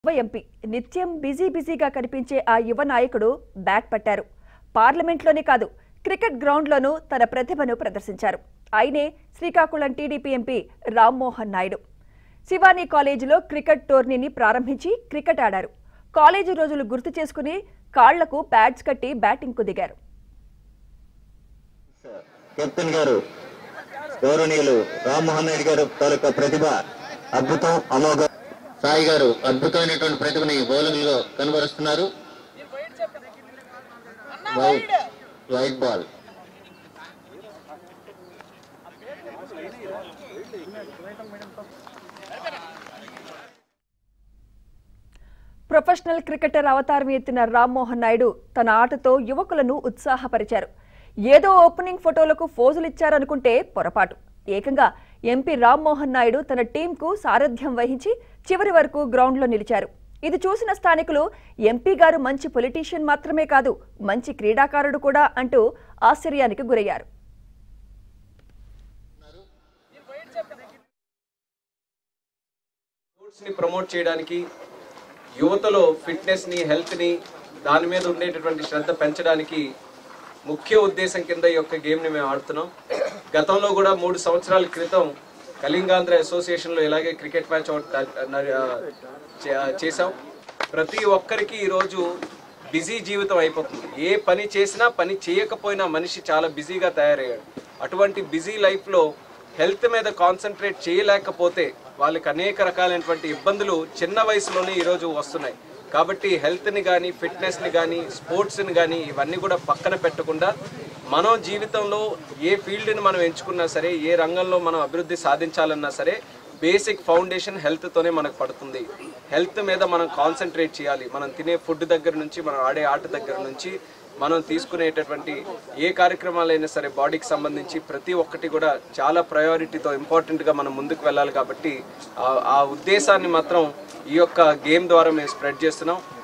యువ ఎంపీ నిత్యం బిజీ బిజీగా కనిపించే ఆ యువ నాయకుడు బ్యాట్ పట్టారు పార్లమెంట్లోనే కాదు క్రికెట్ గ్రౌండ్లోనూ తన ప్రతిభను ప్రదర్శించారు ఆయనే శ్రీకాకుళం టీడీపీ ఎంపీ రామ్మోహన్ నాయుడు శివానీ కాలేజీలో క్రికెట్ టోర్నీని ప్రారంభించి క్రికెట్ ఆడారు కాలేజీ రోజులు గుర్తు చేసుకుని కాళ్లకు బ్యాట్స్ కట్టి బ్యాటింగ్కు దిగారు కెప్టెన్ గారు గౌరవనీయులు రామ్మోహన్ రెడ్డి గారు తాలూకా ప్రతిభ అద్భుతం అమోఘ సాయి గారు అద్భుతమైనటువంటి ప్రతిభని బౌలింగ్ లో కనబరుస్తున్నారు white white ball professional cricketer అవతారం ఎత్తిన రామ్మోహన్ నాయుడు తన ఆటతో యువకులను ఉత్సాహపరిచారు ఏదో ఓపెనింగ్ ఫోటోలకు ఫోజులిచ్చారనుకుంటే పొరపాటు ఏకంగా ఎంపీ రామ్మోహన్ నాయుడు తన టీంకు సారథ్యం వహించి చివరి వరకు గ్రౌండ్లో నిలిచారు ఇది చూసిన స్థానికులు ఎంపీ గారు మంచి పొలిటీషియన్ మాత్రమే కాదు మంచి క్రీడాకారుడు కూడా అంటూ ఆశ్చర్యానికి గురయ్యారు స్పోర్ట్స్ ని ప్రమోట్ చేయడానికి యువతలో ఫిట్నెస్ ని హెల్త్ ని దాని మీద ఉండేటటువంటి శ్రద్ధ పెంచడానికి ముఖ్య ఉద్దేశం కింద ఈ యొక్క గేమ్ ని మేము ఆడుతున్నాం గతంలో కూడా మూడు సంవత్సరాల క్రితం కళింగాంధ్ర అసోసియేషన్ లో ఇలాగే క్రికెట్ మ్యాచ్ చేసాం ప్రతి ఒక్కరికి ఈరోజు బిజీ జీవితం అయిపోతుంది ఏ పని చేసినా పని చేయకపోయినా మనిషి చాలా బిజీగా తయారయ్యాడు అటువంటి బిజీ లైఫ్లో హెల్త్ మీద కాన్సన్ట్రేట్ చేయలేకపోతే వాళ్ళకి అనేక రకాలైనటువంటి ఇబ్బందులు చిన్న వయసులోనే ఈరోజు వస్తున్నాయి కాబట్టి హెల్త్ని కానీ ఫిట్నెస్ని కానీ స్పోర్ట్స్ని కానీ ఇవన్నీ కూడా పక్కన పెట్టకుండా మనం జీవితంలో ఏ ఫీల్డ్ని మనం ఎంచుకున్నా సరే ఏ రంగంలో మనం అభివృద్ధి సాధించాలన్నా సరే బేసిక్ ఫౌండేషన్ హెల్త్తోనే మనకు పడుతుంది హెల్త్ మీద మనం కాన్సన్ట్రేట్ చేయాలి మనం తినే ఫుడ్ దగ్గర నుంచి మనం ఆడే ఆట దగ్గర నుంచి మనం తీసుకునేటటువంటి ఏ కార్యక్రమాలైనా సరే బాడీకి సంబంధించి ప్రతి ఒక్కటి కూడా చాలా ప్రయారిటీతో ఇంపార్టెంట్గా మనం ముందుకు వెళ్ళాలి కాబట్టి ఆ- ఆ ఉద్దేశాన్ని మాత్రం ఈ యొక్క గేమ్ ద్వారా మేము స్ప్రెడ్ చేస్తున్నాం